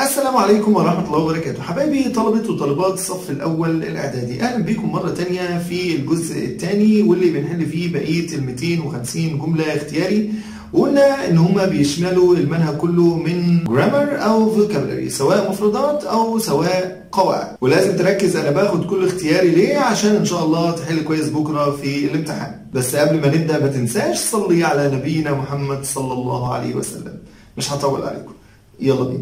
السلام عليكم ورحمة الله وبركاته حبايبي طلبة وطالبات الصف الأول الإعدادي أهلا بكم مرة تانية في الجزء الثاني واللي بنحل فيه بقية ال 250 جملة اختياري وقلنا إن هما بيشملوا المنهج كله من جرامر أو فوكابلري سواء مفردات أو سواء قواعد ولازم تركز أنا باخد كل اختياري ليه عشان إن شاء الله تحل كويس بكرة في الامتحان بس قبل ما نبدأ ما تنساش صلي على نبينا محمد صلى الله عليه وسلم مش هطول عليكم يلا بينا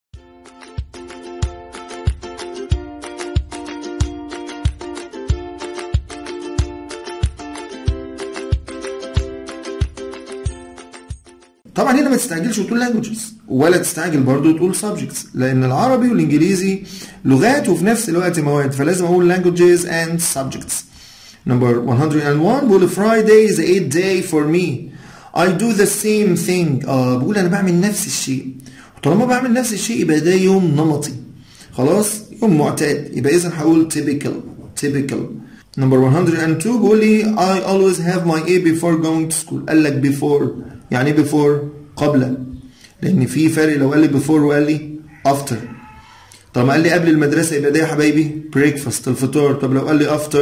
طبعا هنا ما تستعجلش وتقول languages ولا تستعجل برضو تقول subjects لان العربي والانجليزي لغات وفي نفس الوقت مواد فلازم اقول languages and subjects number 101 بقول Friday is a day for me I do the same thing اه بقول انا بعمل نفس الشيء وطالما بعمل نفس الشيء يبقى ده يوم نمطي خلاص يوم معتاد يبقى اذا هقول typical typical number 102 بيقول لي I always have my A before going to school قال لك before يعني ايه before قبل لان في فرق لو قال لي before وقال لي after طالما قال لي قبل المدرسه يبقى ده يا حبايبي breakfast الفطار طب لو قال لي after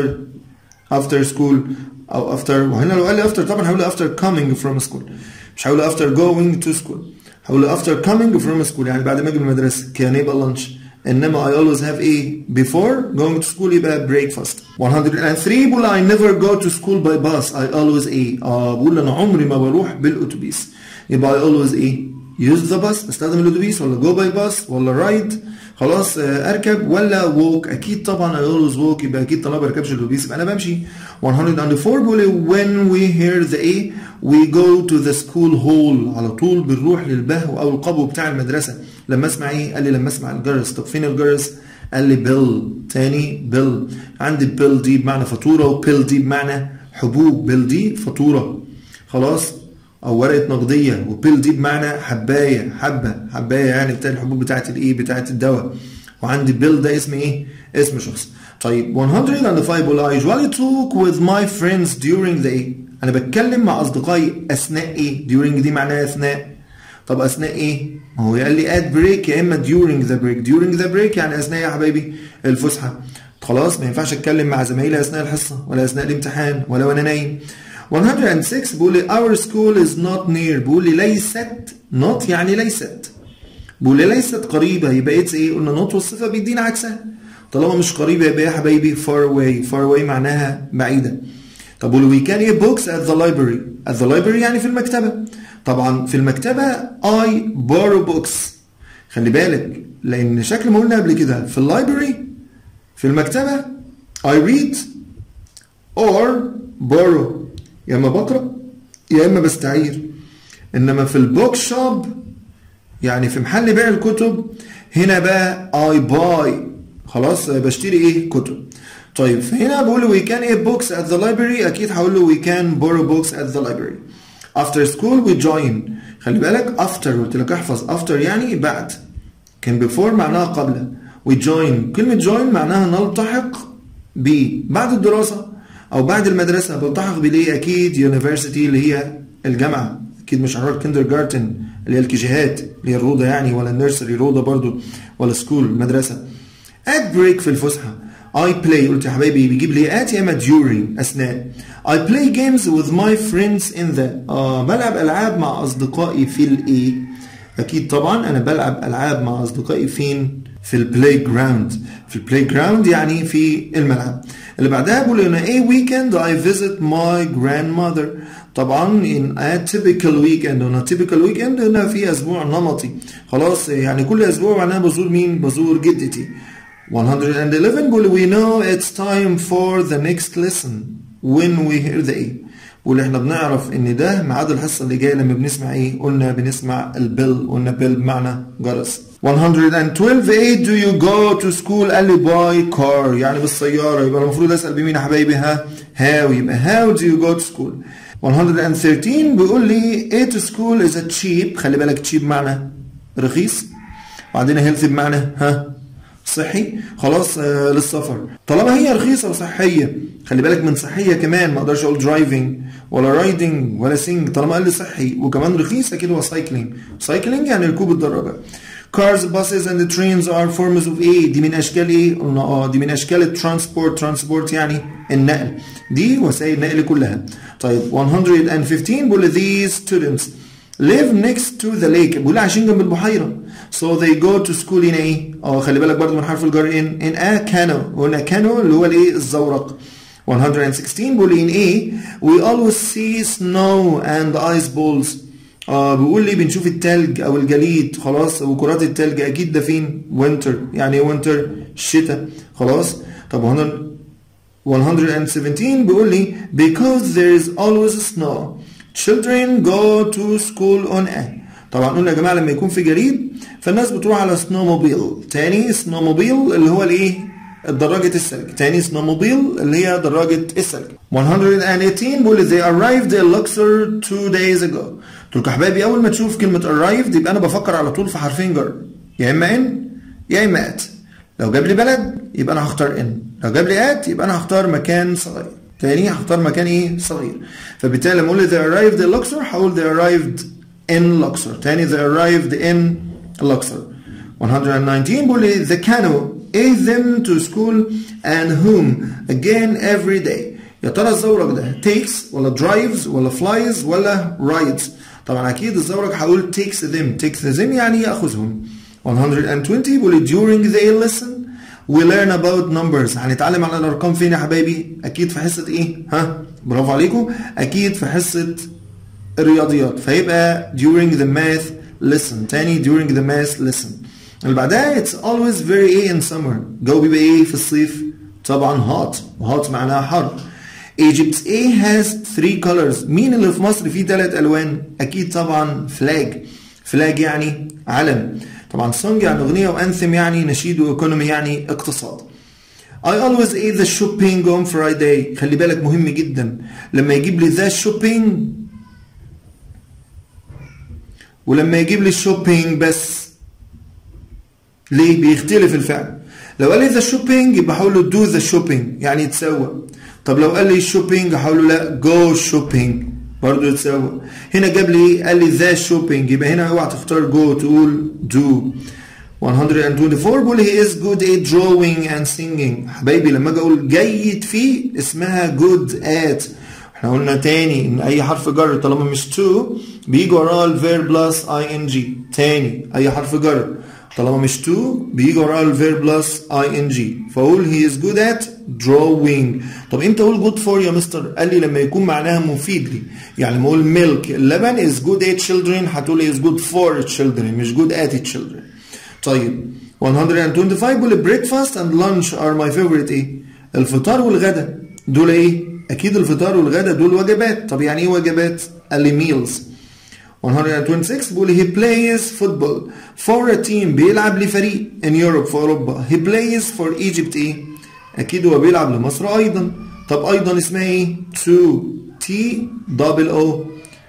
after school او after وهنا لو قال لي after طبعا هقول after coming from school مش هقول after going to school هقول after coming from school يعني بعد ما اجي من المدرسه كان يبقى lunch انما I always have a before going to school يبقى breakfast 103 بقول I never go to school by bus I always a اه بقول انا عمري ما بروح بالاتوبيس يبقى I always a use the bus استخدم الاتوبيس ولا go by bus ولا ride خلاص اركب ولا walk اكيد طبعا I always walk يبقى اكيد طالما ما بركبش الاتوبيس يبقى انا بمشي 104 بيقول when we hear the a we go to the school hall على طول بنروح للبهو او القبو بتاع المدرسه لما اسمع ايه قال لي لما اسمع الجرس طب فين الجرس قال لي بيل تاني بيل عندي بيل دي بمعنى فاتوره وبيل دي بمعنى حبوب بيل دي فاتوره خلاص او ورقه نقديه وبيل دي بمعنى حبايه حبه حبايه يعني بتاع الحبوب بتاعت الايه بتاعت الدواء وعندي بيل ده اسم ايه اسم شخص طيب 105 بقول I usually talk with my friends during the ايه انا بتكلم مع اصدقائي اثناء ايه during دي معناها اثناء طب اثناء ايه ما هو قال لي at break يا اما during the break during the break يعني اثناء يا حبايبي الفسحه خلاص ما ينفعش اتكلم مع زمايلي اثناء الحصه ولا اثناء الامتحان ولا وانا نايم 106 بيقول لي our school is not near بيقول لي ليست not يعني ليست بيقول لي ليست قريبه يبقى اتس ايه قلنا not والصفه بيدينا عكسها طالما مش قريبه يبقى يا حبايبي far away far away معناها بعيده طب بيقول we can get books at the library at the library يعني في المكتبه طبعا في المكتبه I borrow books خلي بالك لان شكل ما قلنا قبل كده في اللايبرري في المكتبه I read or borrow يا اما بقرا يا اما بستعير انما في البوك شوب يعني في محل بيع الكتب هنا بقى I buy خلاص بشتري ايه كتب طيب فهنا بقول له we can get books at the library اكيد هقول له we can borrow books at the library after school we join خلي بالك after قلت لك احفظ after يعني بعد كان before معناها قبل we join كلمة join معناها نلتحق ب بعد الدراسة أو بعد المدرسة بلتحق بليه أكيد university اللي هي الجامعة أكيد مش هنروح كندر جارتن اللي هي الكيجيهات اللي هي الروضة يعني ولا النيرسري روضة برضو ولا سكول مدرسة at break في الفسحة I play قلت يا حبايبي بيجيب لي at يا اما during أثناء I play games with my friends in the آه بلعب ألعاب مع أصدقائي في الإيه أكيد طبعا أنا بلعب ألعاب مع أصدقائي فين في البلاي جراوند في البلاي جراوند يعني في الملعب اللي بعدها بقول هنا ايه weekend I visit my grandmother طبعا in a typical weekend هنا typical weekend هنا في اسبوع نمطي خلاص يعني كل اسبوع معناها بزور مين بزور جدتي 111 بيقول we know it's time for the next lesson when we hear the A بيقول احنا بنعرف ان ده ميعاد الحصه اللي جايه لما بنسمع ايه قلنا بنسمع البيل قلنا بيل بمعنى جرس 112 A do you go to school قال لي by car يعني بالسياره يبقى المفروض اسال بمين يا حبايبي ها how يبقى how do you go to school 113 بيقول لي A to school is a cheap خلي بالك cheap معنى رخيص وبعدين healthy بمعنى ها صحي خلاص آه للسفر طالما هي رخيصه وصحيه خلي بالك من صحيه كمان ما اقدرش اقول درايفنج ولا رايدنج ولا سينج طالما قال لي صحي وكمان رخيص اكيد هو سايكلينج سايكلينج يعني ركوب الدراجه cars buses and the trains are forms of ايه دي من اشكال ايه قلنا اه دي من اشكال الترانسبورت ترانسبورت يعني النقل دي وسائل النقل كلها طيب 115 بيقول these students live next to the lake بيقول عايشين جنب البحيره so they go to school in ايه اه خلي بالك برضو من حرف الجر in in a canoe قلنا canoe اللي هو الايه الزورق 116 بيقول in A we always see snow and ice balls آه بيقول لي بنشوف التلج او الجليد خلاص وكرات التلج اكيد ده فين winter يعني ايه winter الشتاء خلاص طب 117 بيقول لي because there is always snow children go to school on A طبعا قلنا يا جماعه لما يكون في جليد فالناس بتروح على سنوموبيل تاني سنوموبيل اللي هو الايه دراجة الثلج تاني سنوموبيل اللي هي دراجة الثلج 118 بيقول they arrived in Luxor two days ago قلت لكم حبايبي اول ما تشوف كلمة arrived يبقى انا بفكر على طول في حرفين جر يا اما ان يا اما ات لو جاب لي بلد يبقى انا هختار ان لو جاب لي ات يبقى انا هختار مكان صغير تاني هختار مكان ايه صغير فبالتالي لما اقول they arrived in Luxor هقول they arrived in Luxor تاني they arrived in Luxor 119 بيقول لي the canoe aid them to school and whom again every day يا ترى الزورق ده takes ولا drives ولا flies ولا rides طبعا اكيد الزورق هقول takes them takes them يعني ياخذهم 120 بيقول during the lesson we learn about numbers هنتعلم على الارقام فين يا حبايبي اكيد في حصه ايه ها برافو عليكم اكيد في حصه الرياضيات فيبقى during the math lesson تاني during the math lesson اللي بعدها it's always very ايه in summer جو بيبقى ايه في الصيف طبعا hot hot معناها حر Egypt A has three colors مين اللي في مصر فيه ثلاث الوان اكيد طبعا flag flag يعني علم طبعا song يعني اغنيه وانثم يعني نشيد وايكونومي يعني اقتصاد I always eat the shopping on Friday خلي بالك مهم جدا لما يجيب لي ذا shopping ولما يجيب لي الشوبينج بس ليه بيختلف الفعل لو قال لي ذا شوبينج يبقى هقول له دو ذا شوبينج يعني يتسوى طب لو قال لي شوبينج هقول له لا جو شوبينج برضه يتسوى هنا جاب لي قال لي ذا شوبينج يبقى هنا اوعى تختار جو تقول دو 124 بيقول هي از جود at drawing and singing حبايبي لما اجي اقول جيد فيه اسمها جود at احنا قلنا تاني ان اي حرف جر طالما مش تو بيجي وراه الفيرب بلس اي ان جي تاني اي حرف جر طالما مش تو بيجي وراه الفيرب بلس اي ان جي فاقول هي از جود ات drawing طب امتى اقول جود فور يا مستر قال لي لما يكون معناها مفيد لي يعني لما اقول ميلك اللبن از جود ات children هتقول از جود فور children مش جود ات children طيب 125 بيقول بريكفاست اند لانش ار ماي فيفورت ايه الفطار والغدا دول ايه اكيد الفطار والغدا دول وجبات طب يعني ايه وجبات قال لي ميلز 126 بيقول he plays football for a team بيلعب لفريق in Europe في اوروبا he plays for Egypt ايه اكيد هو بيلعب لمصر ايضا طب ايضا اسمها ايه to T double O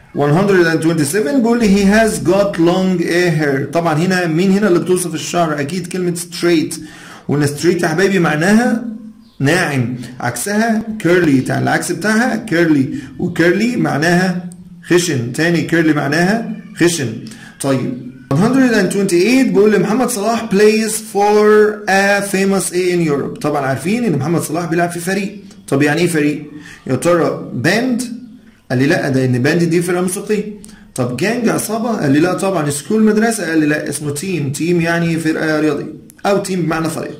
127 بيقول he has got long hair طبعا هنا مين هنا اللي بتوصف الشعر اكيد كلمة straight وان straight يا حبايبي معناها ناعم عكسها curly يعني العكس بتاعها curly وكيرلي معناها خشن تاني كيرلي معناها خشن طيب 128 بيقول لي محمد صلاح plays for a famous A in Europe طبعا عارفين ان محمد صلاح بيلعب في فريق طب يعني ايه فريق يا ترى باند قال لي لا ده ان باند دي فرقه موسيقيه طب جانج عصابه قال لي لا طبعا سكول مدرسه قال لي لا اسمه تيم تيم يعني فرقه رياضيه او تيم بمعنى فريق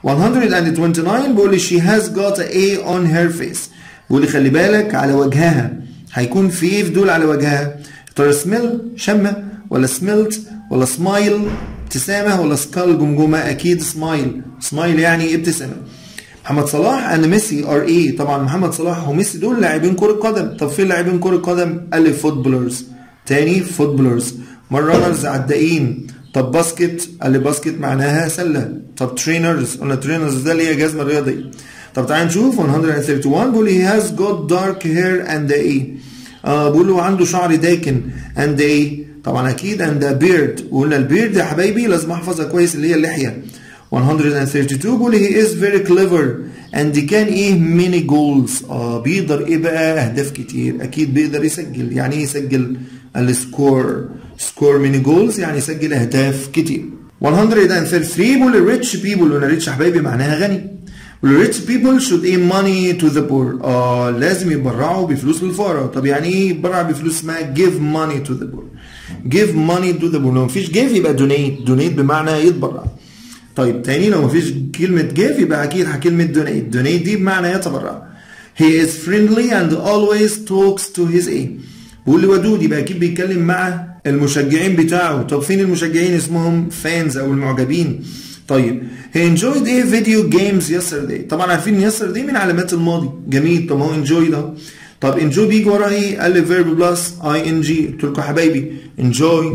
129 بيقول لي she has got a A on her face بيقول لي خلي بالك على وجهها هيكون في ايه في دول على وجهها ترى سميل شمة ولا سميلت ولا سمايل ابتسامة ولا سكال جمجمة أكيد سمايل سمايل يعني ابتسامة محمد صلاح اند ميسي ار ايه طبعا محمد صلاح وميسي دول لاعبين كرة قدم طب فين لاعبين كرة قدم قال لي فوتبولرز تاني فوتبولرز رانرز عدائين طب باسكت قال لي باسكت معناها سلة طب ترينرز قلنا ترينرز ده اللي هي جزمة رياضية طب تعال نشوف 131 بيقول he has got dark hair and ايه آه بيقول له عنده شعر داكن and ايه طبعا اكيد and a beard وقلنا البيرد يا حبايبي لازم احفظها كويس اللي هي اللحية 132 بيقول he is very clever and كان ايه many goals اه بيقدر ايه بقى اهداف كتير اكيد بيقدر يسجل يعني ايه يسجل السكور سكور many goals يعني يسجل اهداف كتير 133 بيقول rich people وانا rich يا حبايبي معناها غني بيقول rich people should aim money to the poor اه لازم يتبرعوا بفلوس للفقراء طب يعني ايه يتبرع بفلوس اسمها give money to the poor give money to the poor لو مفيش give يبقى donate donate بمعنى يتبرع طيب تاني لو مفيش كلمة give يبقى أكيد كلمة donate donate دي بمعنى يتبرع he is friendly and always talks to his A بيقول لي ودود يبقى أكيد بيتكلم مع المشجعين بتاعه طب فين المشجعين اسمهم fans أو المعجبين طيب he enjoyed a video games yesterday طبعا عارفين yesterday من علامات الماضي جميل طب هو enjoy ده طب enjoy بيجي وراه ايه قال لي verb plus ing قلت لكم حبايبي enjoy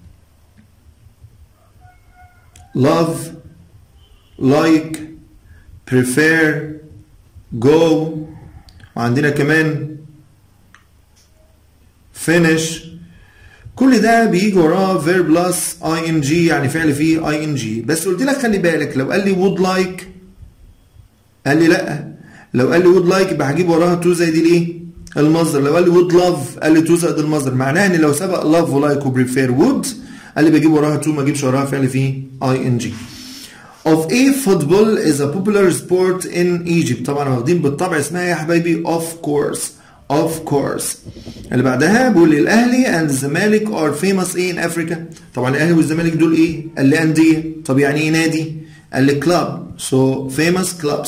love like prefer go وعندنا كمان finish كل ده بيجي وراه verb plus ing يعني فعل فيه ing بس قلت لك خلي بالك لو قال لي would like قال لي لا لو قال لي would like يبقى هجيب وراها to زائد الايه المصدر لو قال لي would love قال لي to زائد المصدر معناها ان لو سبق love و like و prefer would قال لي بجيب وراها to ما اجيبش وراها فعل فيه ing of a football is a popular sport in Egypt طبعا واخدين بالطبع اسمها يا حبايبي of course of course اللي بعدها بيقول لي الاهلي and الزمالك are famous in Africa طبعا الاهلي والزمالك دول ايه قال لي انديه طب يعني ايه نادي قال لي club so famous clubs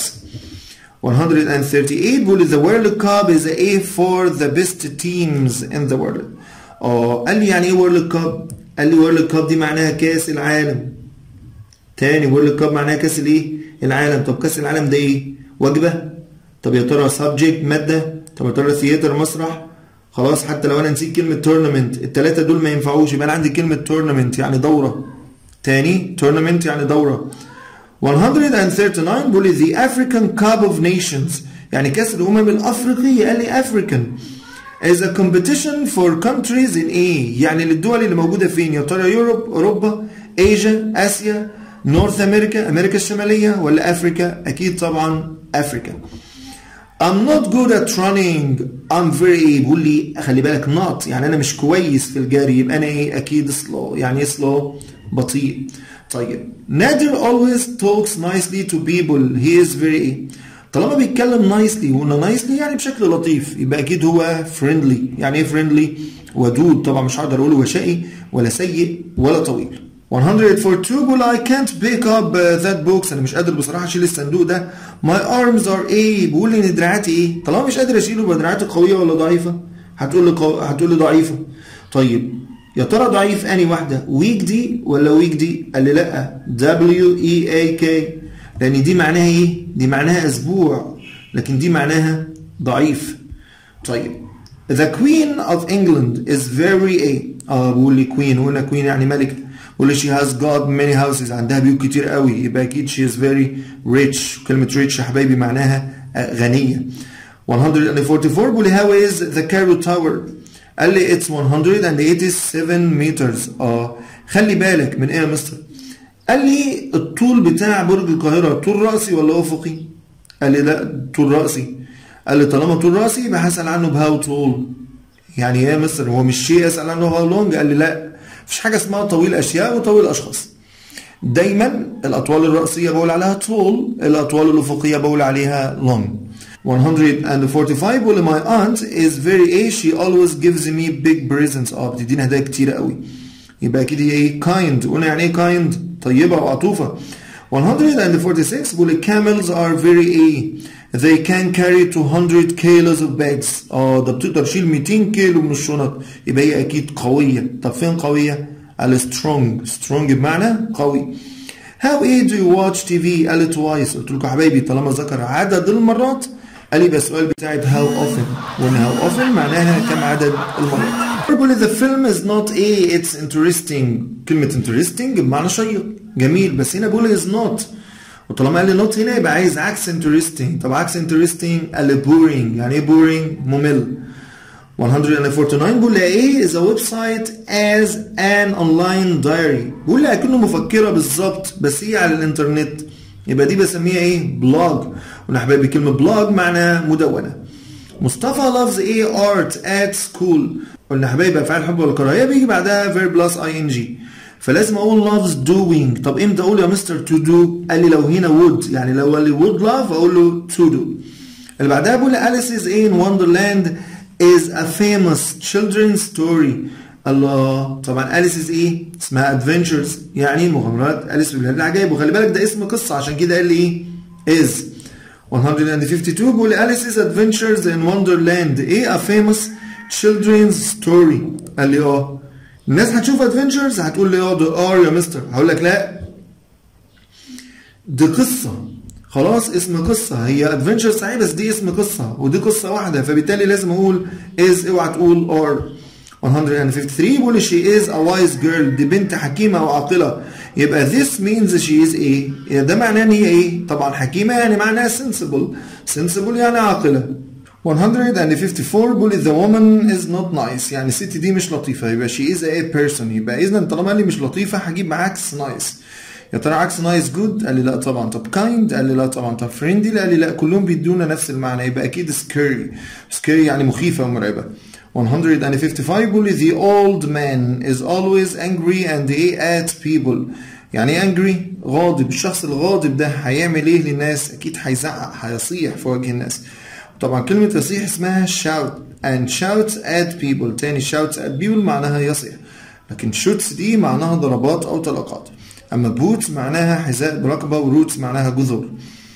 138 بيقول لي the world cup is a for the best teams in the world اه قال لي يعني ايه world cup قال لي world cup دي معناها كاس العالم تاني وورلد كاب معناها كاس الايه؟ العالم طب كاس العالم ده ايه؟ وجبه؟ طب يا ترى سبجكت ماده؟ طب يا ترى ثياتر مسرح؟ خلاص حتى لو انا نسيت كلمه تورنمنت الثلاثه دول ما ينفعوش يبقى انا عندي كلمه تورنمنت يعني دوره تاني تورنمنت يعني دوره 139 بيقول لي the African Cup of Nations يعني كاس الامم الافريقيه قال لي African is a competition for countries in A يعني للدول اللي موجوده فين يا ترى يوروب اوروبا ايجا اسيا نورث امريكا امريكا الشماليه ولا افريكا اكيد طبعا افريكا I'm not good at running I'm very بيقول لي خلي بالك not يعني انا مش كويس في الجري يبقى انا ايه اكيد slow يعني ايه slow بطيء طيب نادر always talks nicely to people he is very ايه طالما بيتكلم nicely وقلنا nicely يعني بشكل لطيف يبقى اكيد هو friendly يعني ايه friendly ودود طبعا مش هقدر اقول وشائي ولا سيء ولا طويل 142 بيقول I can't pick up that box انا مش قادر بصراحه اشيل الصندوق ده my arms are ايه بيقول لي ان دراعاتي ايه طالما مش قادر اشيله يبقى دراعاتي قويه ولا ضعيفه هتقول لي قو... هتقول لي ضعيفه طيب يا ترى ضعيف اني واحده ويك دي ولا ويك دي قال لي لا دبليو اي اي كي لان دي معناها ايه دي معناها اسبوع لكن دي معناها ضعيف طيب The Queen of England is very ايه اه بقول لي queen هنا queen يعني ملكه بقول لي she has got many houses عندها بيوت كتير قوي يبقى اكيد she is very rich كلمة rich يا حبايبي معناها غنية 144 بقول لي how is the Cairo Tower قال لي it's 187 meters اه خلي بالك من ايه يا مستر قال لي الطول بتاع برج القاهرة طول رأسي ولا أفقي قال لي لا طول رأسي قال لي طالما طول رأسي يبقى هسأل عنه بهاو طول يعني ايه يا مستر هو مش شيء اسأل عنه هاو لونج قال لي لا مفيش حاجة اسمها طويل أشياء وطويل أشخاص دايما الأطوال الرأسية بقول عليها طول الأطوال الأفقية بقول عليها long 145 بقول my aunt is very a she always gives me big presents اه بتديني هدايا كتيرة قوي يبقى أكيد هي ايه kind قلنا يعني ايه kind طيبة وعطوفة 146 بقول camels are very a they can carry 200 kilos of bags اه ده بتقدر تشيل 200 كيلو من الشنط يبقى هي اكيد قويه طب فين قويه قال strong strong بمعنى قوي how ايه do you watch TV قال twice قلت لكم حبايبي طالما ذكر عدد المرات قال لي بس السؤال بتاعي how often وان how often معناها كم عدد المرات بقول the film is not a it's interesting كلمة interesting بمعنى شيق جميل بس هنا بقول is not وطالما قال لي not هنا يبقى عايز عكس interesting طب عكس interesting قال لي boring يعني ايه boring ممل 149 بيقول لي ايه is a website as an online diary بيقول لي اكنه مفكره بالظبط بس هي على الانترنت يبقى دي بسميها ايه بلوج وانا حبايبي كلمه بلوج معناها مدونه مصطفى loves a art at school قلنا حبايبي افعال الحب والكراهيه بيجي بعدها verb plus ing فلازم اقول loves doing طب امتى اقول يا مستر to do قال لي لو هنا would يعني لو قال لي would love اقول له to do اللي بعدها بقول Alice's in Wonderland is a famous children's story الله طبعا أليسز ايه اسمها ادفنتشرز يعني مغامرات أليس في بلاد العجائب وخلي بالك ده اسم قصة عشان كده قال لي ايه is 152 بيقول Alice's Adventures in Wonderland ايه a famous children's story قال لي اه الناس هتشوف ادفنتشرز هتقول لي اه ده ار يا مستر هقول لك لا دي قصة خلاص اسم قصة هي ادفنتشر صحيح بس دي اسم قصة ودي قصة واحدة فبالتالي لازم اقول is اوعى تقول or 153 بيقول she is a wise girl دي بنت حكيمة وعاقلة يبقى this means she is ايه؟ ده معناه ان هي ايه؟ طبعا حكيمة يعني معناها sensible sensible يعني عاقلة 154 بيقول the woman is not nice يعني الست دي مش لطيفة يبقى she is a person يبقى إذا طالما قال لي مش لطيفة هجيب عكس nice يا ترى عكس نايس جود قال لي لا طبعا طب كايند قال لي لا طبعا طب فريندلي قال لي لا كلهم بيدونا نفس المعنى يبقى اكيد سكيري سكيري يعني مخيفه ومرعبه 155 بيقول the old man is always angry and he at people يعني angry غاضب الشخص الغاضب ده هيعمل ايه للناس اكيد هيزعق هيصيح في وجه الناس طبعا كلمة يصيح اسمها shout and shout at people تاني shout at people معناها يصيح لكن shoots دي معناها ضربات أو طلقات أما boots معناها حذاء برقبة ورoots معناها جذور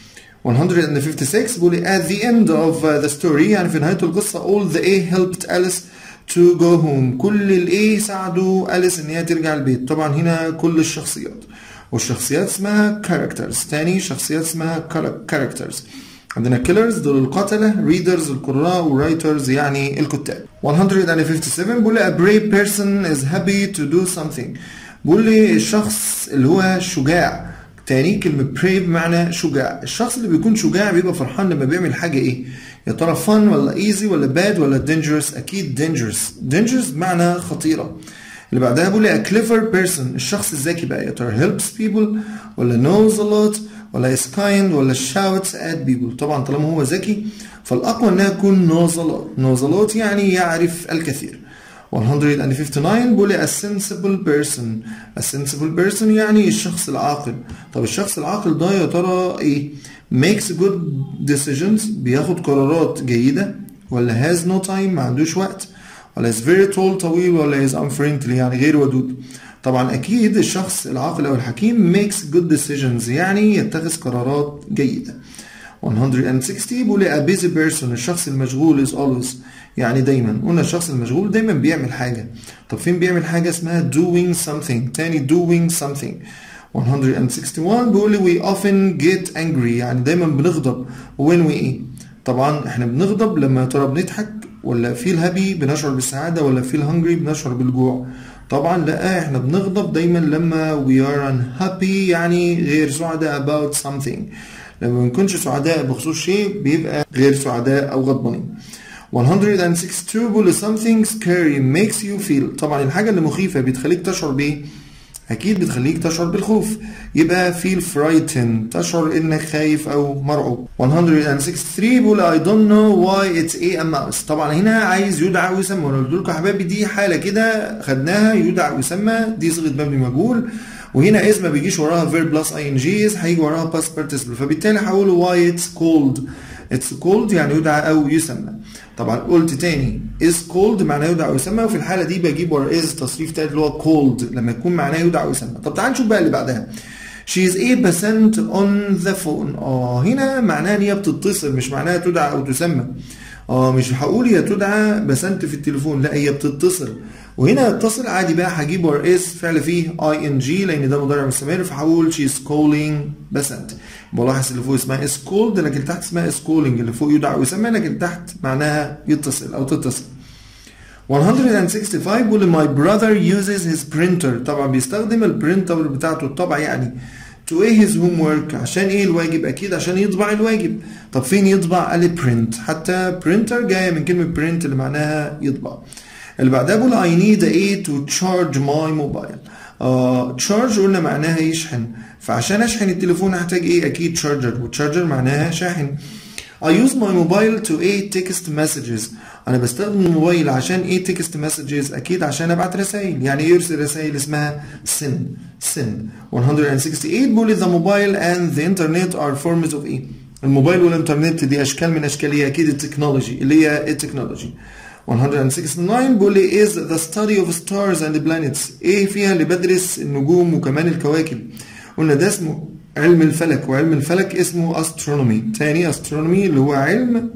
156 بيقول at the end of the story يعني في نهاية القصة all the A helped Alice to go home كل ال A ساعدوا أليس إن هي ترجع البيت طبعا هنا كل الشخصيات والشخصيات اسمها characters تاني شخصيات اسمها characters عندنا killers دول القتلة readers القراء writers يعني الكتاب 157 بيقول a brave person is happy to do something بيقول لي الشخص اللي هو شجاع تاني كلمة brave معنى شجاع الشخص اللي بيكون شجاع بيبقى فرحان لما بيعمل حاجة ايه يا ترى fun ولا easy ولا bad ولا dangerous اكيد dangerous dangerous بمعنى خطيرة اللي بعدها بيقول لي a clever person الشخص الذكي بقى يا ترى helps people ولا knows a lot ولا is kind ولا shouts at people طبعا طالما هو ذكي فالأقوى إنها تكون knows a lot knows a lot يعني يعرف الكثير 159 بيقول a sensible person a sensible person يعني الشخص العاقل طب الشخص العاقل ده يا ترى ايه makes good decisions بياخد قرارات جيدة ولا has no time ما عندوش وقت ولا is very tall طويل ولا is unfriendly يعني غير ودود طبعا اكيد الشخص العاقل او الحكيم makes good decisions يعني يتخذ قرارات جيدة 160 بيقول a busy person الشخص المشغول is always يعني دايما قلنا الشخص المشغول دايما بيعمل حاجة طب فين بيعمل حاجة اسمها doing something تاني doing something 161 بيقول لي we often get angry يعني دايما بنغضب when we ايه طبعا احنا بنغضب لما ترى بنضحك ولا feel happy بنشعر بالسعادة ولا feel hungry بنشعر بالجوع طبعا لا احنا بنغضب دايما لما we are unhappy يعني غير سعداء about something لما ما بنكونش سعداء بخصوص شيء بيبقى غير سعداء او غضبانين 162 بيقول something scary makes you feel طبعا الحاجة اللي مخيفة بتخليك تشعر بايه؟ أكيد بتخليك تشعر بالخوف يبقى feel frightened تشعر إنك خايف أو مرعوب 163 بيقول I don't know why it's a mouse طبعا هنا عايز يدعى ويسمى وأنا قلت لكم يا حبايبي دي حالة كده خدناها يدعى ويسمى دي صيغة مبني مجهول وهنا اسم ما بيجيش وراها verb plus ing هيجي وراها past participle فبالتالي هقول why it's called it's called يعني يدعى أو يسمى طبعا قلت تاني is called معناه يدعى ويسمى وفي الحالة دي بجيب ورا is تصريف تالت اللي هو called لما يكون معناه يدعى ويسمى طب تعال نشوف بقى اللي بعدها She is 8% on the phone اه هنا معناها ان هي بتتصل مش معناها تدعى او تسمى اه مش هقول هي تدعى بسنت في التليفون لا هي بتتصل وهنا اتصل عادي بقى هجيب ور اس فعل فيه اي ان جي لان ده مضارع مستمر فهقول شي از كولينج بسنت بلاحظ اللي فوق اسمها از كولد لكن تحت اسمها از كولينج اللي فوق يدعى ويسمى لكن تحت معناها يتصل او تتصل 165 بيقول my brother uses his printer طبعا بيستخدم البرينتر بتاعته الطبع يعني to ايه his homework عشان ايه الواجب اكيد عشان يطبع الواجب طب فين يطبع قال لي print حتى printer جايه من كلمه print اللي معناها يطبع اللي بعدها بقول I need a to charge my mobile آه charge قلنا معناها يشحن فعشان اشحن التليفون هحتاج ايه اكيد charger والتشارجر معناها شاحن I use my mobile to a text messages انا بستخدم الموبايل عشان ايه text messages اكيد عشان ابعت رسائل يعني يرسل رسائل اسمها send send 168 بيقول the mobile and the internet are forms of ايه الموبايل والانترنت دي اشكال من اشكال هي اكيد التكنولوجي اللي هي التكنولوجي 169 بيقول لي is the study of stars and planets ايه فيها اللي بدرس النجوم وكمان الكواكب قلنا ده اسمه علم الفلك وعلم الفلك اسمه astronomy تاني astronomy اللي هو علم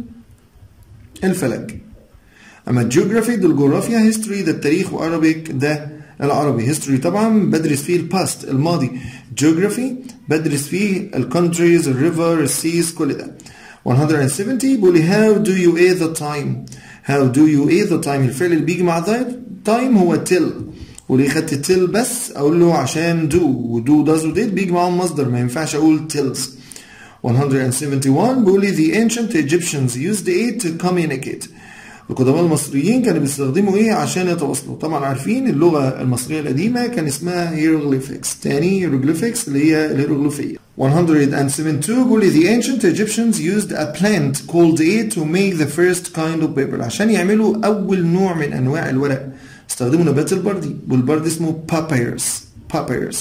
الفلك اما الجيوغرافي ده الجغرافيا هيستوري ده التاريخ وارابيك ده العربي هيستوري طبعا بدرس فيه الباست الماضي جيوغرافي بدرس فيه الكونتريز الريفر السيز كل ده 170 بيقول لي how do you eat the time how do you eat the time الفعل اللي بيجي مع the time هو till وليه خدت till بس اقول له عشان do ودو does وديت بيجي معاهم مصدر ما ينفعش اقول tills 171 بيقول لي the ancient Egyptians used it to communicate القدماء المصريين كانوا بيستخدموا ايه عشان يتواصلوا طبعا عارفين اللغة المصرية القديمة كان اسمها hieroglyphics تاني hieroglyphics اللي هي الهيروغليفية 172 بيقول لي the ancient Egyptians used a plant called it to make the first kind of paper عشان يعملوا أول نوع من أنواع الورق استخدموا نبات البردي والبرد اسمه papyrus papyrus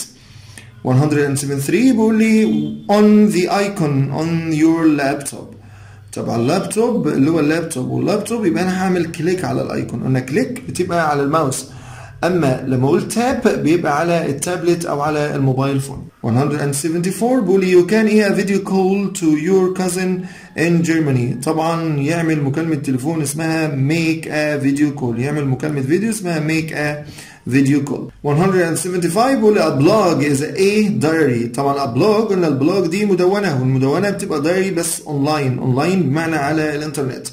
173 بيقول لي on the icon on your laptop طب على اللابتوب اللي هو اللابتوب واللابتوب يبقى انا هعمل كليك على الايكون قلنا كليك بتبقى على الماوس اما لما اقول تاب بيبقى على التابلت او على الموبايل فون 174 بيقول you can hear a video call to your cousin in Germany طبعا يعمل مكالمة تليفون اسمها make a video call يعمل مكالمة فيديو اسمها make a video call 175 بيقول a blog is a diary طبعا a blog قلنا البلوج دي مدونة والمدونة بتبقى diary بس اونلاين اونلاين بمعنى على الانترنت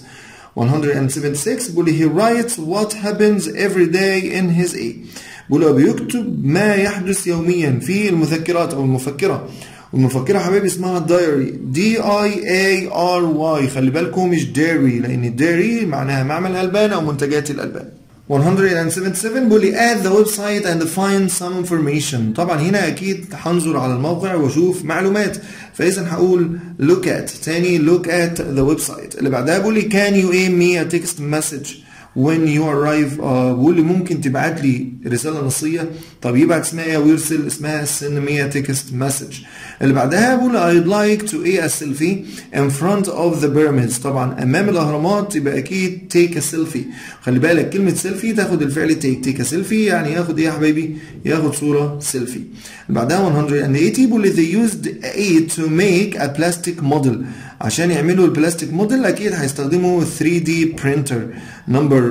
176 بيقول he writes what happens every day in his a بيقول هو بيكتب ما يحدث يوميا في المذكرات او المفكرة والمفكرة حبايبي اسمها دايري دي اي اي ار واي خلي بالكم مش ديري لان ديري معناها معمل الالبان او منتجات الالبان 177 بيقول لي add the website and find some information طبعا هنا اكيد هنظر على الموقع واشوف معلومات فاذا هقول look at تاني look at the website اللي بعدها بيقول لي can you aim me a text message when you arrive uh, بيقول لي ممكن تبعت لي رساله نصيه طب يبعت اسمها ايه ويرسل اسمها send me a text message اللي بعدها بيقول I'd like to a a selfie in front of the pyramids طبعا امام الاهرامات يبقى اكيد take a selfie خلي بالك كلمه سيلفي تاخد الفعل take take a selfie يعني ياخد ايه يا حبايبي ياخد صوره سيلفي اللي بعدها 180 بيقول لي they used it to make a plastic model عشان يعملوا البلاستيك موديل اكيد هيستخدموا 3D printer number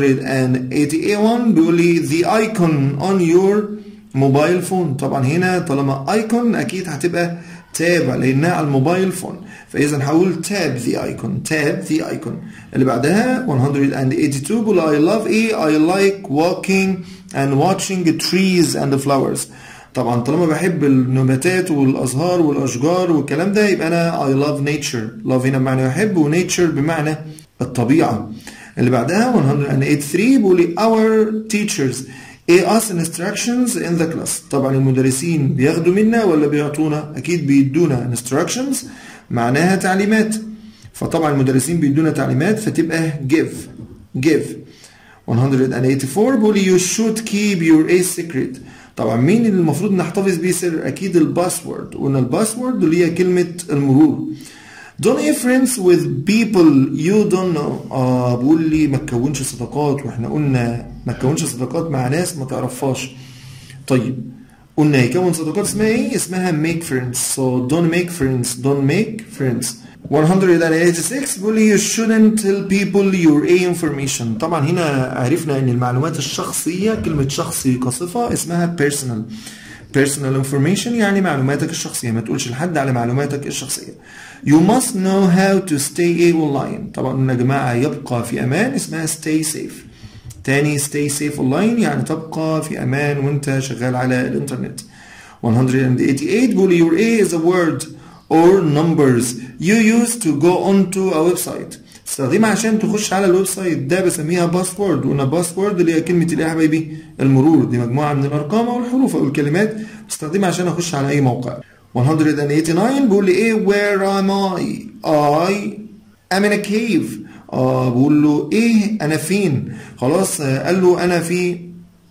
181 بيقول لي the icon on your موبايل فون طبعا هنا طالما ايكون اكيد هتبقى تاب لانها على الموبايل فون فاذا هقول تاب ذا ايكون تاب ذا ايكون اللي بعدها 182 بيقول I love ايه I like walking and watching trees and flowers طبعا طالما بحب النباتات والازهار والاشجار والكلام ده يبقى انا I love nature love هنا بمعنى يحب ونيتشر بمعنى الطبيعه اللي بعدها 183 بيقول لي our teachers ايه us instructions in the class طبعا المدرسين بياخدوا منا ولا بيعطونا اكيد بيدونا instructions معناها تعليمات فطبعا المدرسين بيدونا تعليمات فتبقى give give 184 بيقول you should keep your a secret طبعا مين اللي المفروض نحتفظ بيه سر اكيد الباسورد قلنا الباسورد اللي هي كلمه المرور Don't make friends with people you don't know اه بيقول لي ما تكونش صداقات واحنا قلنا ما تكونش صداقات مع ناس ما تعرفهاش طيب قلنا يكون صداقات اسمها ايه اسمها make friends so don't make friends don't make friends 186 بيقول لي you shouldn't tell people your a information طبعا هنا عرفنا ان المعلومات الشخصية كلمة شخصي كصفة اسمها personal personal information يعني معلوماتك الشخصية ما تقولش لحد على معلوماتك الشخصية you must know how to stay online طبعا قلنا يا جماعة يبقى في أمان اسمها stay safe تاني stay safe online يعني تبقى في أمان وانت شغال على الإنترنت 188 بيقول your A is a word or numbers you use to go onto a website تستخدمها عشان تخش على الويب سايت ده بسميها باسورد وقلنا باسورد اللي هي كلمة الايه يا حبايبي المرور دي مجموعة من الأرقام أو الحروف أو الكلمات بستخدمها عشان أخش على أي موقع 189 بيقول لي ايه where am I I I'm in a cave اه بقول له ايه انا فين خلاص آه قال له انا في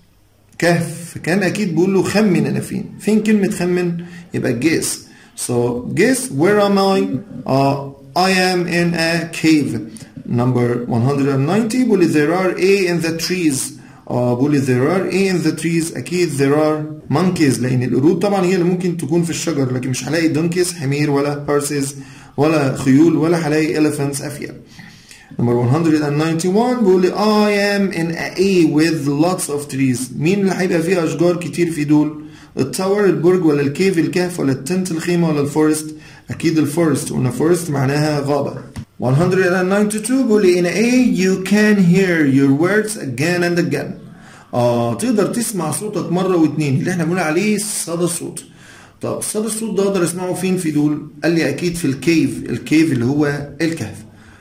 كهف كان اكيد بيقول له خمن انا فين فين كلمة خمن يبقى guess so guess where am I uh, I am in a cave number 190 بيقول لي there are a in the trees اه بقول لي there are a in the trees اكيد there are monkeys لان القرود طبعا هي اللي ممكن تكون في الشجر لكن مش هلاقي donkeys حمير ولا horses ولا خيول ولا هلاقي elephants افيال number 191 بيقول لي I am in a A with lots of trees مين اللي هيبقى فيه اشجار كتير في دول التاور البرج ولا الكيف الكهف ولا التنت الخيمه ولا الفورست اكيد الفورست قلنا فورست معناها غابه 192 بيقول لي in A you can hear your words again and again اه تقدر تسمع صوتك مره واتنين اللي احنا بنقول عليه صدى الصوت طب صدى الصوت ده اقدر اسمعه فين في دول قال لي اكيد في الكيف الكيف اللي هو الكهف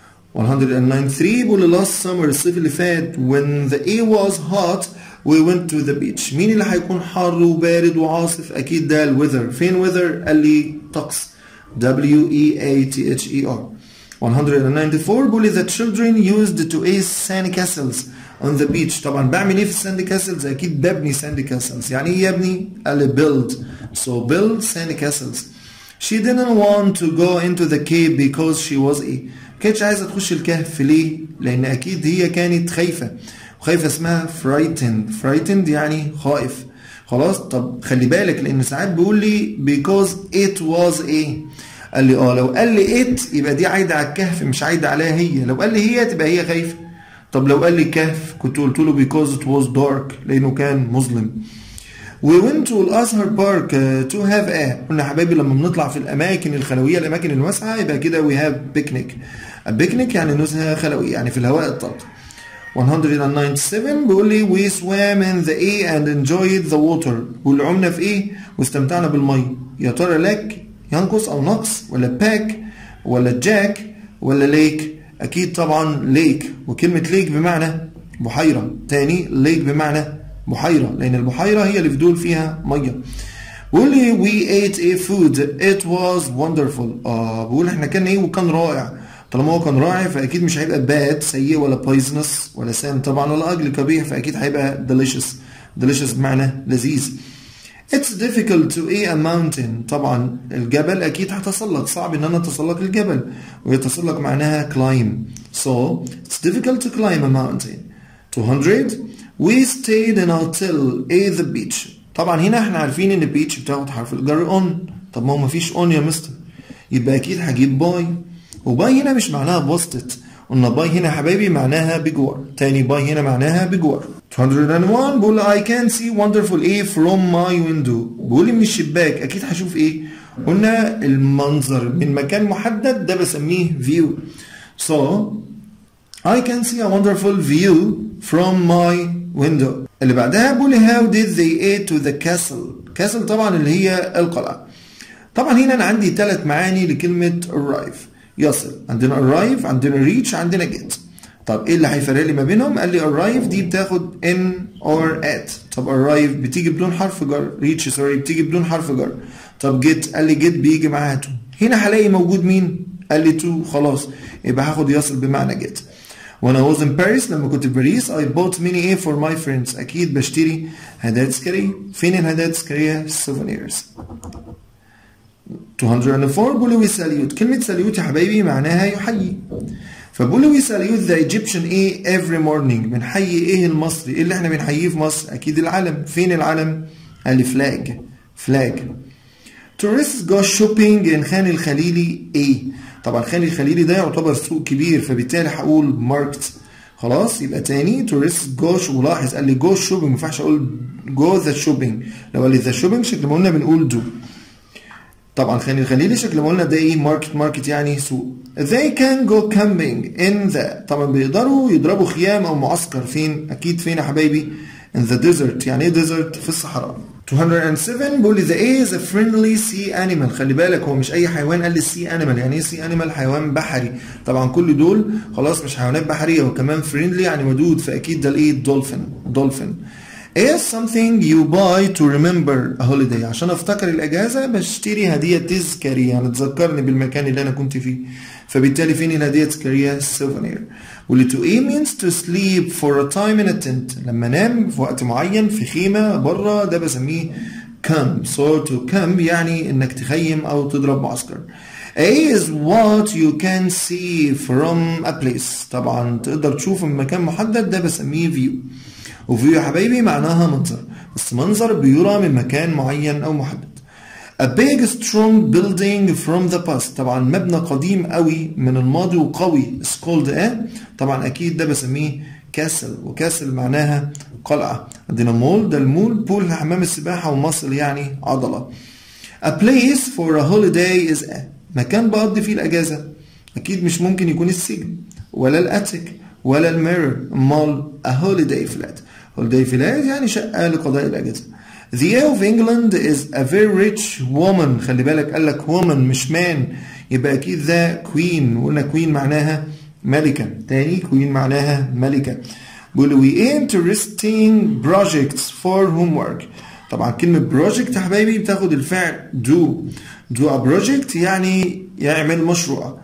193 بيقول لي last summer الصيف اللي فات when the A was hot we went to the beach مين اللي هيكون حر وبارد وعاصف اكيد ده الويذر فين ويذر قال لي طقس W E A T H E R 194 بيقول لي the children used to ace sand castles on the beach طبعا بعمل ايه في الساند كاسلز اكيد ببني ساند كاسلز يعني ايه يا ابني قال لي build so build sand castles she didn't want to go into the cave because she was a كانتش عايزه تخش الكهف ليه لان اكيد هي كانت خايفه وخايفه اسمها frightened frightened يعني خائف خلاص طب خلي بالك لان ساعات بيقول لي because it was a قال لي اه لو قال لي it يبقى دي عايده على الكهف مش عايده عليها هي لو قال لي هي تبقى هي خايفه طب لو قال لي كهف كنت قلت له because it was dark لانه كان مظلم We went to الازهر بارك uh, to have a قلنا حبايبي لما بنطلع في الاماكن الخلويه الاماكن الواسعه يبقى كده we have picnic a picnic يعني نزهه خلويه يعني في الهواء الطلق 197 بيقول لي we swam in the A and enjoyed the water بيقول عمنا في ايه واستمتعنا بالميه يا ترى لك ينقص او نقص ولا باك ولا جاك ولا ليك اكيد طبعا ليك وكلمه ليك بمعنى بحيره تاني ليك بمعنى بحيره لان البحيره هي اللي في دول فيها ميه بيقول لي we ate a food it was wonderful اه بيقول احنا كان ايه وكان رائع طالما هو كان رائع فاكيد مش هيبقى bad سيء ولا poisonous ولا سام طبعا ولا ugly قبيح فاكيد هيبقى delicious delicious بمعنى لذيذ It's difficult to a mountain طبعا الجبل اكيد هتسلق صعب ان انا اتسلق الجبل ويتسلق معناها climb so it's difficult to climb a mountain 200 we stayed in a hotel at the beach طبعا هنا احنا عارفين ان beach بتاخد حرف الجر on طب ما هو مفيش on يا مستر يبقى اكيد هجيب باي وباي هنا مش معناها بوستت قلنا باي هنا حبايبي معناها بجوار تاني باي هنا معناها بجوار 201 بقول I can see wonderful A from my window بقول لي من الشباك اكيد هشوف ايه قلنا المنظر من مكان محدد ده بسميه view so I can see a wonderful view from my window اللي بعدها بقول لي how did they get to the castle castle طبعا اللي هي القلعة طبعا هنا انا عندي ثلاث معاني لكلمة arrive يصل عندنا arrive عندنا reach عندنا get طب ايه اللي هيفرق لي ما بينهم قال لي arrive دي بتاخد in or at طب arrive بتيجي بدون حرف جر reach سوري بتيجي بدون حرف جر طب get قال لي get بيجي معاها to هنا هلاقي موجود مين قال لي to خلاص يبقى هاخد يصل بمعنى get When I was in Paris لما كنت في باريس I bought many A for my friends أكيد بشتري هدايا تذكارية فين الهدايا التذكارية؟ souvenirs 204 بقول وي ساليوت كلمة ساليوت يا حبايبي معناها يحيي فبقول وي ساليوت ذا ايجيبشن ايه every morning بنحيي ايه المصري ايه اللي احنا بنحييه في مصر اكيد العلم فين العلم قال لي فلاج فلاج tourists go shopping in خان الخليلي ايه طبعا خان الخليلي ده يعتبر سوق كبير فبالتالي هقول ماركت خلاص يبقى تاني تورست جوش ولاحظ قال لي جو شوبينج ما ينفعش اقول جو ذا شوبينج لو قال لي ذا شوبينج شكل ما قلنا بنقول دو طبعا خان الخليلي شكل ما قلنا ده ايه ماركت ماركت يعني سوق they can go camping in the طبعا بيقدروا يضربوا خيام او معسكر فين اكيد فين يا حبايبي in the desert يعني ايه desert في الصحراء 207 بيقول لي the A is a friendly sea animal خلي بالك هو مش اي حيوان قال لي sea animal يعني ايه sea animal حيوان بحري طبعا كل دول خلاص مش حيوانات بحريه وكمان friendly يعني ودود فاكيد ده الايه dolphin dolphin is something you buy to remember a holiday عشان افتكر الاجازه بشتري هديه تذكاريه يعني تذكرني بالمكان اللي انا كنت فيه فبالتالي فين الهديه التذكاريه souvenir واللي to eat means to sleep for a time in a tent لما انام في وقت معين في خيمه بره ده بسميه camp so to camp يعني انك تخيم او تضرب معسكر A is what you can see from a place طبعا تقدر تشوف من مكان محدد ده بسميه view وفيو يا حبايبي معناها منظر بس منظر بيرى من مكان معين او محدد A big strong building from the past طبعا مبنى قديم قوي من الماضي وقوي is called a طبعا اكيد ده بسميه كاسل وكاسل معناها قلعة عندنا مول ده المول بول حمام السباحة ومصل يعني عضلة A place for a holiday is a مكان بقضي فيه الأجازة أكيد مش ممكن يكون السجن ولا الأتك ولا الميرور أمال a holiday flat holiday flat يعني شقة لقضاء الأجازة The A of England is a very rich woman خلي بالك قال لك woman مش man يبقى أكيد ذا queen وقلنا queen معناها ملكة تاني queen معناها ملكة بيقول we interesting projects for homework طبعا كلمة project يا حبايبي بتاخد الفعل do do a project يعني يعمل مشروع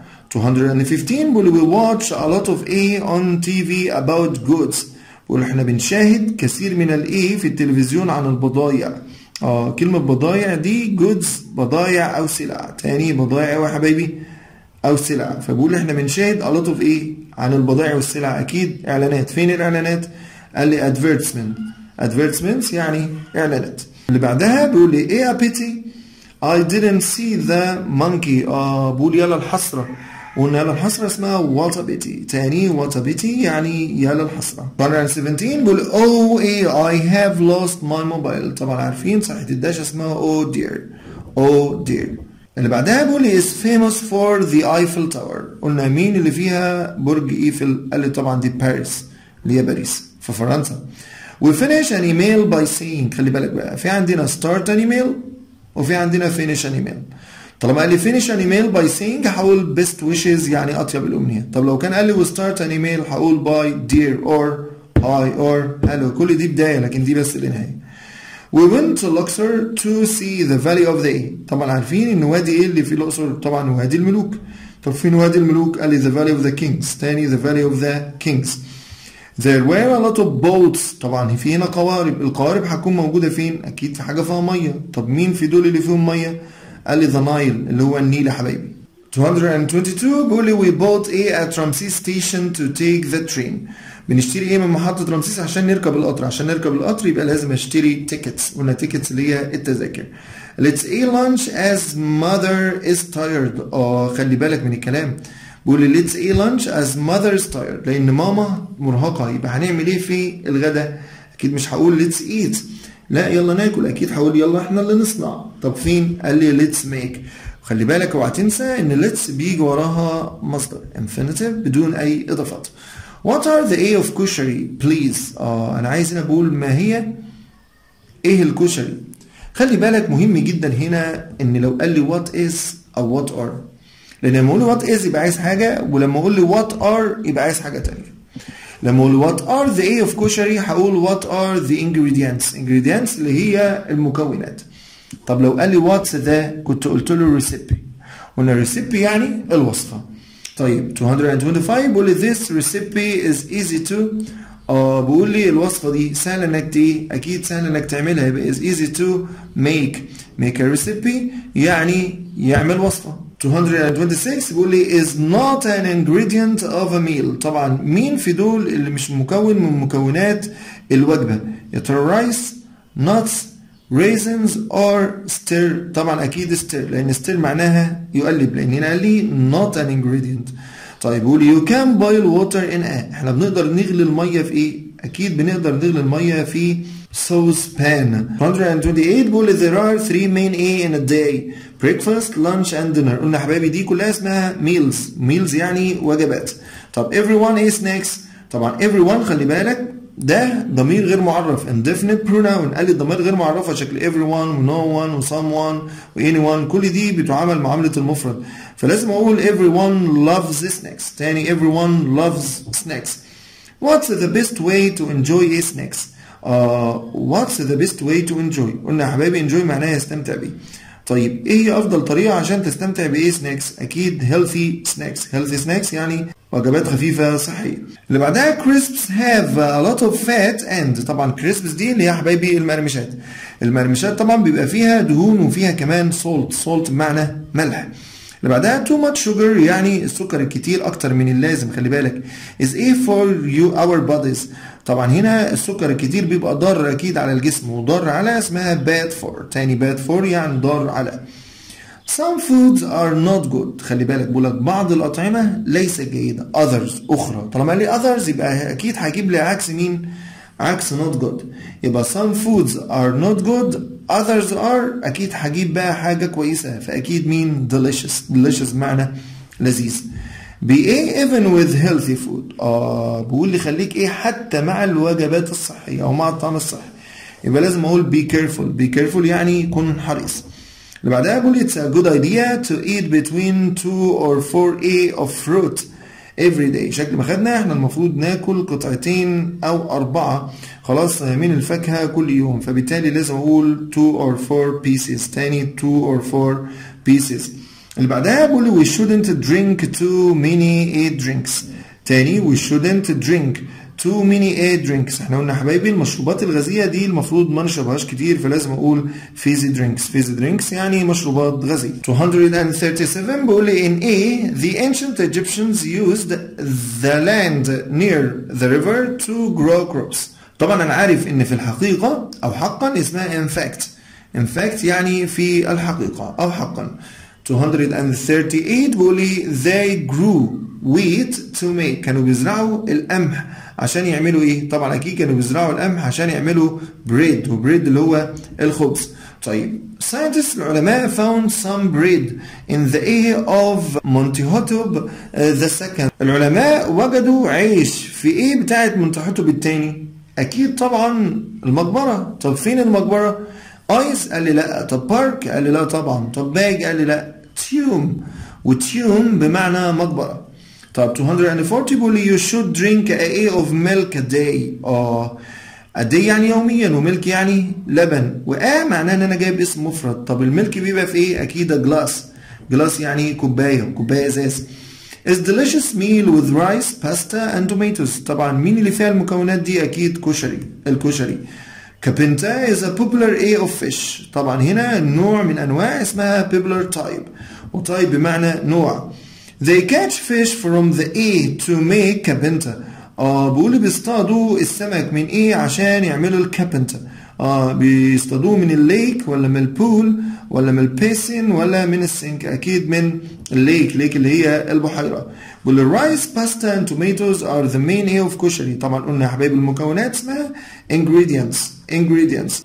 215 بيقول we watch a lot of A on TV about goods بيقول احنا بنشاهد كثير من الايه في التلفزيون عن البضايع اه كلمة بضايع دي goods بضايع او سلع تاني بضايع يا حبايبي او سلع فبقول احنا بنشاهد a lot of ايه عن البضائع والسلع اكيد اعلانات فين الاعلانات قال لي advertisement advertisements يعني اعلانات اللي بعدها بيقول لي ايه a pity I didn't see the monkey اه بقول يلا الحسرة وقلنا يلا الحسرة اسمها what a pity تاني what a pity يعني يلا الحسرة 117 بيقول oh eh, I have lost my mobile طبعا عارفين صحيح الداشة اسمها oh dear oh dear اللي بعدها بيقول is famous for the Eiffel Tower قلنا مين اللي فيها برج ايفل قال لي طبعا دي باريس اللي هي باريس في فرنسا we finish an email by saying خلي بالك بقى في عندنا start an email وفي عندنا finish an email طالما قال لي finish an email by saying هقول best wishes يعني أطيب الأمنيات طب لو كان قال لي we start an email هقول by dear or hi or hello كل دي بداية لكن دي بس النهاية We went to Luxor to see the Valley of the A طبعا عارفين ان وادي ايه اللي في الأقصر طبعا وادي الملوك طب فين وادي الملوك قال لي the Valley of the Kings تاني the Valley of the Kings There were a lot of boats طبعا في هنا قوارب القوارب هتكون موجودة فين أكيد في حاجة فيها مية طب مين في دول اللي فيهم مية قال لي the Nile اللي هو النيل يا حبايبي 222 بيقول لي we bought a at Ramses station to take the train بنشتري ايه من محطة رمسيس عشان نركب القطر عشان نركب القطر يبقى لازم اشتري تيكتس قلنا تيكتس اللي هي التذاكر Let's eat lunch as mother is tired اه خلي بالك من الكلام بيقول لي let's eat lunch as mother is tired لأن ماما مرهقة يبقى هنعمل ايه في الغداء أكيد مش هقول let's eat لا يلا ناكل أكيد هقول يلا احنا اللي نصنع طب فين؟ قال لي let's make خلي بالك اوعى تنسى ان let's بيجي وراها مصدر infinitive بدون أي إضافات What are the A of كشري please اه أنا عايز هنا بقول ما هي ايه الكشري خلي بالك مهم جدا هنا ان لو قال لي what is او what are لان لما اقول له what is يبقى عايز حاجه ولما اقول لي what are يبقى عايز حاجه تانية لما اقول what are the A of كشري هقول what are the ingredients ingredients اللي هي المكونات طب لو قال لي what's the كنت قلت له recipe قلنا recipe يعني الوصفه طيب 225 بيقول لي this recipe is easy to اه بيقول لي الوصفه دي سهل انك ايه اكيد سهل انك تعملها يبقى is easy to make make a recipe يعني يعمل وصفه 226 بيقول لي is not an ingredient of a meal طبعا مين في دول اللي مش مكون من مكونات الوجبه يا ترى rice nuts raisins or stir طبعا اكيد stir لان stir معناها يقلب لان هنا قال لي not an ingredient طيب بيقول you can boil water in a احنا بنقدر نغلي الميه في ايه اكيد بنقدر نغلي الميه في sauce pan 128 بيقول there are three main A in a day breakfast lunch and dinner قلنا حبايبي دي كلها اسمها meals meals يعني وجبات طب everyone is snacks طبعا everyone خلي بالك ده ضمير غير معرف indefinite pronoun قال لي الضمير غير معرفه شكل everyone و no one و someone و anyone كل دي بتعامل معامله المفرد فلازم اقول everyone loves snacks تاني everyone loves snacks what's the best way to enjoy snacks آه what's the best way to enjoy قلنا يا حبايبي enjoy معناها يستمتع بيه طيب ايه هي افضل طريقه عشان تستمتع بايه سناكس اكيد healthy snacks healthy snacks يعني وجبات خفيفه صحيه اللي بعدها crisps have a lot of fat and طبعا crisps دي اللي هي حبايبي المرمشات المرمشات طبعا بيبقى فيها دهون وفيها كمان salt salt بمعنى ملح اللي بعدها too much sugar يعني السكر الكتير اكتر من اللازم خلي بالك is a for you our bodies طبعا هنا السكر الكتير بيبقى ضار اكيد على الجسم وضار على اسمها bad for تاني bad for يعني ضار على Some foods are not good خلي بالك بقول لك بعض الأطعمة ليست جيدة others أخرى طالما قال لي others يبقى أكيد هجيب لي عكس مين؟ عكس not good يبقى some foods are not good others are أكيد هجيب بقى حاجة كويسة فأكيد مين delicious delicious معنى لذيذ be a even with healthy food آه بقول لي خليك إيه حتى مع الوجبات الصحية أو مع الطعام الصحي يبقى لازم أقول be careful be careful يعني كن حريص اللي بعدها بقول it's a good idea to eat between 2 or 4 a of fruit every day شكل ما خدنا احنا المفروض ناكل قطعتين او اربعة خلاص من الفاكهة كل يوم فبالتالي لازم اقول 2 or 4 pieces تاني 2 or 4 pieces اللي بعدها بقول we shouldn't drink too many a drinks تاني we shouldn't drink too many a drinks احنا قلنا حبايبي المشروبات الغازية دي المفروض ما نشربهاش كتير فلازم اقول fizzy drinks fizzy drinks يعني مشروبات غازية 237 بيقول لي in A the ancient Egyptians used the land near the river to grow crops طبعا انا عارف ان في الحقيقة او حقا اسمها in fact in fact يعني في الحقيقة او حقا 238 بيقول لي they grew wheat to make كانوا بيزرعوا القمح عشان يعملوا ايه؟ طبعا اكيد كانوا بيزرعوا القمح عشان يعملوا بريد وبريد اللي هو الخبز. طيب scientists العلماء found some bread in the area of Montehotep uh, the second. العلماء وجدوا عيش في ايه بتاعت منتهتب التاني؟ اكيد طبعا المقبره، طب فين المقبره؟ ايس قال لي لا، طب بارك قال لي لا طبعا، طب باج قال لي لا، تيوم وتيوم بمعنى مقبره. طب 240 بيقول لي you should drink a of milk a day اه a day يعني يوميا وملك يعني لبن وآ معناه ان انا جايب اسم مفرد طب الملك بيبقى في ايه اكيد جلاس جلاس يعني كوبايه كوبايه ازاز is delicious meal with rice pasta and tomatoes طبعا مين اللي فيها المكونات دي اكيد كشري الكشري كابنتا is a popular A of fish طبعا هنا نوع من انواع اسمها popular type وتايب بمعنى نوع They catch fish from the A to make capenta. اه بيقولوا بيصطادوا السمك من ايه عشان يعملوا الكابنتا. اه بيصطادوه من الليك ولا من البول ولا من البيسين ولا من السنك اكيد من الليك ليك اللي هي البحيره. بيقول الرايس باستا and tomatoes are the main A of كشري. طبعا قلنا يا حبايبي المكونات اسمها ingredients ingredients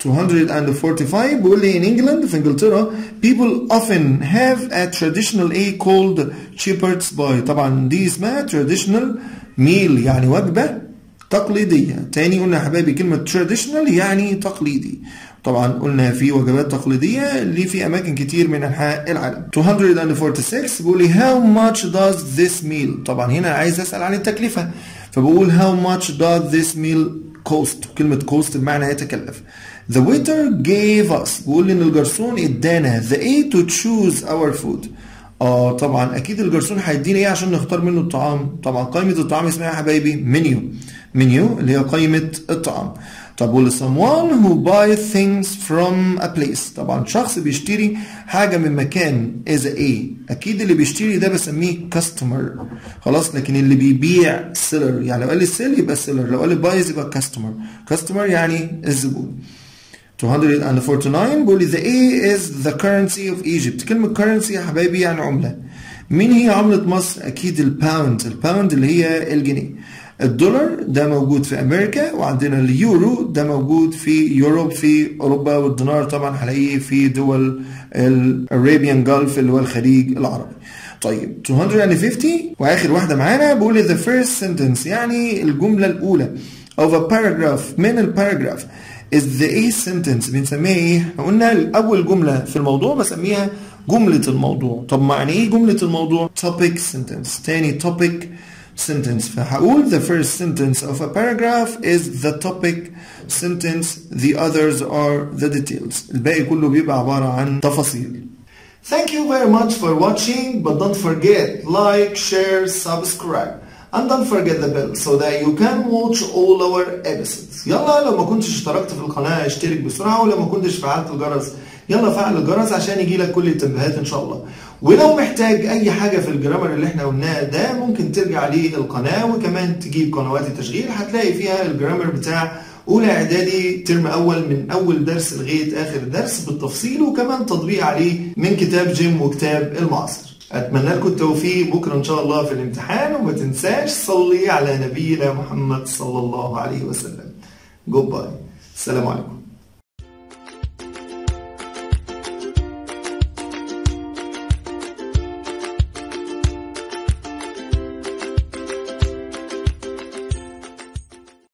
245 بيقول لي in England في انجلترا people often have a traditional A called shepherd's pie طبعا دي اسمها traditional meal يعني وجبة تقليدية تاني قلنا يا حبايبي كلمة traditional يعني تقليدي طبعا قلنا في وجبات تقليدية اللي في أماكن كتير من أنحاء العالم 246 بيقول لي how much does this meal طبعا هنا عايز أسأل عن التكلفة فبقول how much does this meal cost كلمة cost بمعنى يتكلف The waiter gave us بيقول ان الجرسون ادانا the A to choose our food اه طبعا اكيد الجرسون هيدينا ايه عشان نختار منه الطعام طبعا قائمة الطعام اسمها يا حبايبي منيو منيو اللي هي قائمة الطعام طب وال someone who buy things from a place طبعا شخص بيشتري حاجة من مكان is a أكيد اللي بيشتري ده بسميه customer خلاص لكن اللي بيبيع seller يعني لو قال لي sell يبقى seller لو قال لي buys يبقى customer customer يعني الزبون 249 بيقول لي the A is the currency of Egypt كلمة currency يا حبايبي يعني عملة مين هي عملة مصر؟ أكيد الباوند الباوند اللي هي الجنيه الدولار ده موجود في امريكا وعندنا اليورو ده موجود في يوروب في اوروبا والدينار طبعا هلاقيه في دول الارابيان جولف اللي هو الخليج العربي طيب 250 واخر واحده معانا بيقول the first sentence يعني الجمله الاولى of a paragraph من الباراجراف is the a sentence بنسميها ايه؟ قلنا اول جمله في الموضوع بسميها جمله الموضوع طب معنى ايه جمله الموضوع؟ topic sentence تاني topic sentence فهقول the first sentence of a paragraph is the topic sentence the others are the details الباقي كله بيبقى عبارة عن تفاصيل Thank you very much for watching but don't forget like share subscribe and don't forget the bell so that you can watch all our episodes يلا لو ما كنتش اشتركت في القناة اشترك بسرعة ولو ما كنتش فعلت الجرس يلا فعل الجرس عشان يجي لك كل التنبيهات ان شاء الله ولو محتاج اي حاجة في الجرامر اللي احنا قلناه ده ممكن ترجع ليه القناة وكمان تجيب قنوات التشغيل هتلاقي فيها الجرامر بتاع اولى اعدادي ترم اول من اول درس لغاية اخر درس بالتفصيل وكمان تطبيق عليه من كتاب جيم وكتاب المعاصر اتمنى لكم التوفيق بكره ان شاء الله في الامتحان وما تنساش صلي على نبينا محمد صلى الله عليه وسلم جود باي السلام عليكم